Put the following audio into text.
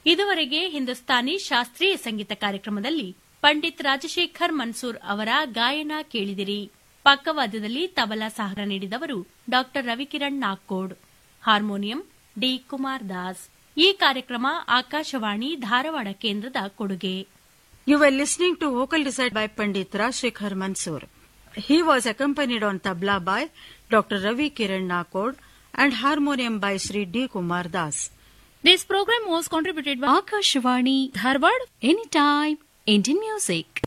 ಇದುವರೆಗೆ ಹಿಂದೂಸ್ತಾನಿ ಶಾಸ್ತ್ರೀಯ ಸಂಗೀತ ಕಾರ್ಯಕ್ರಮದಲ್ಲಿ ಪಂಡಿತ್ ರಾಜಶೇಖರ್ ಮನ್ಸೂರ್ ಅವರ ಗಾಯನ ಕೇಳಿದಿರಿ ಪಕ್ಕವಾದ್ಯದಲ್ಲಿ ತಬಲಾ ಸಹಕಾರ ನೀಡಿದವರು Dr Ravikiran Nagkod harmonium D Kumar Das ಈ ಕಾರ್ಯಕ್ರಮ ಆಕಾಶವಾಣಿ ಧಾರವಾಡ ಕೇಂದ್ರದ ಕೊಡುಗೆ You were listening to vocal recite by Pandit Rajshekhar Mansoor. He was accompanied on tabla by Dr. Ravi Kiran Nakod and harmonium by Sri D. Kumar Das. This program was contributed by Akashvani Dharwad Anytime Indian Music.